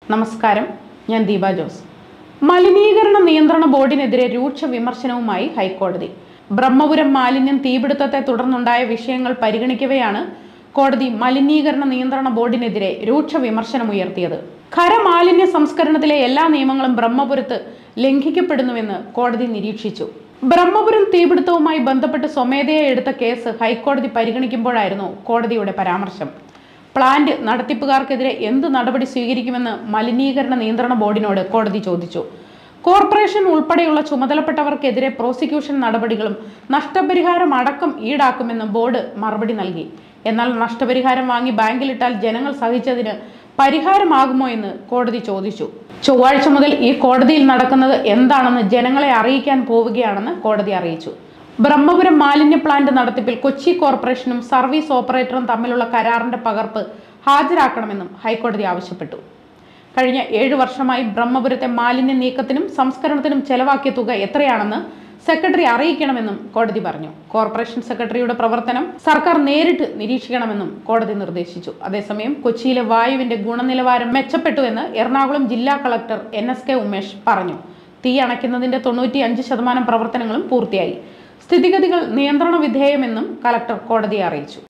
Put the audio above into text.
നമസ്കാരം ഞാൻ ദീപ ജോസ് മലിനീകരണ നിയന്ത്രണ ബോർഡിനെതിരെ രൂക്ഷ വിമർശനവുമായി ഹൈക്കോടതി ബ്രഹ്മപുരം മാലിന്യം തീപിടുത്തത്തെ തുടർന്നുണ്ടായ വിഷയങ്ങൾ പരിഗണിക്കവെയാണ് കോടതി മലിനീകരണ നിയന്ത്രണ ബോർഡിനെതിരെ രൂക്ഷ വിമർശനമുയർത്തിയത് ഖരമാലിന്യ സംസ്കരണത്തിലെ എല്ലാ നിയമങ്ങളും ബ്രഹ്മപുരത്ത് ലംഘിക്കപ്പെടുന്നുവെന്ന് കോടതി നിരീക്ഷിച്ചു ബ്രഹ്മപുരം തീപിടുത്തവുമായി ബന്ധപ്പെട്ട് സ്വമേധയാ എടുത്ത കേസ് ഹൈക്കോടതി പരിഗണിക്കുമ്പോഴായിരുന്നു കോടതിയുടെ പരാമർശം പ്ലാന്റ് നടത്തിപ്പുകാർക്കെതിരെ എന്ത് നടപടി സ്വീകരിക്കുമെന്ന് മലിനീകരണ നിയന്ത്രണ ബോർഡിനോട് കോടതി ചോദിച്ചു കോർപ്പറേഷൻ ഉൾപ്പെടെയുള്ള ചുമതലപ്പെട്ടവർക്കെതിരെ പ്രോസിക്യൂഷൻ നടപടികളും നഷ്ടപരിഹാരം അടക്കം ഈടാക്കുമെന്ന് ബോർഡ് മറുപടി നൽകി എന്നാൽ നഷ്ടപരിഹാരം വാങ്ങി ബാങ്കിലിട്ടാൽ ജനങ്ങൾ സഹിച്ചതിന് പരിഹാരമാകുമോ എന്ന് കോടതി ചോദിച്ചു ചൊവ്വാഴ്ച മുതൽ ഈ കോടതിയിൽ നടക്കുന്നത് എന്താണെന്ന് ജനങ്ങളെ അറിയിക്കാൻ പോവുകയാണെന്ന് കോടതി അറിയിച്ചു ബ്രഹ്മപുരം മാലിന്യ പ്ലാന്റ് നടത്തിപ്പിൽ കൊച്ചി കോർപ്പറേഷനും സർവീസ് ഓപ്പറേറ്ററും തമ്മിലുള്ള കരാറിന്റെ പകർപ്പ് ഹാജരാക്കണമെന്നും ഹൈക്കോടതി ആവശ്യപ്പെട്ടു കഴിഞ്ഞ ഏഴു വർഷമായി ബ്രഹ്മപുരത്തെ മാലിന്യ നീക്കത്തിനും സംസ്കരണത്തിനും ചെലവാക്കിയ തുക എത്രയാണെന്ന് സെക്രട്ടറി അറിയിക്കണമെന്നും കോടതി പറഞ്ഞു കോർപ്പറേഷൻ സെക്രട്ടറിയുടെ പ്രവർത്തനം സർക്കാർ നേരിട്ട് നിരീക്ഷിക്കണമെന്നും കോടതി നിർദ്ദേശിച്ചു അതേസമയം കൊച്ചിയിലെ വായുവിന്റെ ഗുണനിലവാരം മെച്ചപ്പെട്ടുവെന്ന് എറണാകുളം ജില്ലാ collector N S K Umesh പറഞ്ഞു തീ അണയ്ക്കുന്നതിന്റെ തൊണ്ണൂറ്റി അഞ്ച് ശതമാനം പ്രവർത്തനങ്ങളും പൂർത്തിയായി സ്ഥിതിഗതികൾ നിയന്ത്രണ വിധേയമെന്നും കളക്ടർ കോടതിയെ അറിയിച്ചു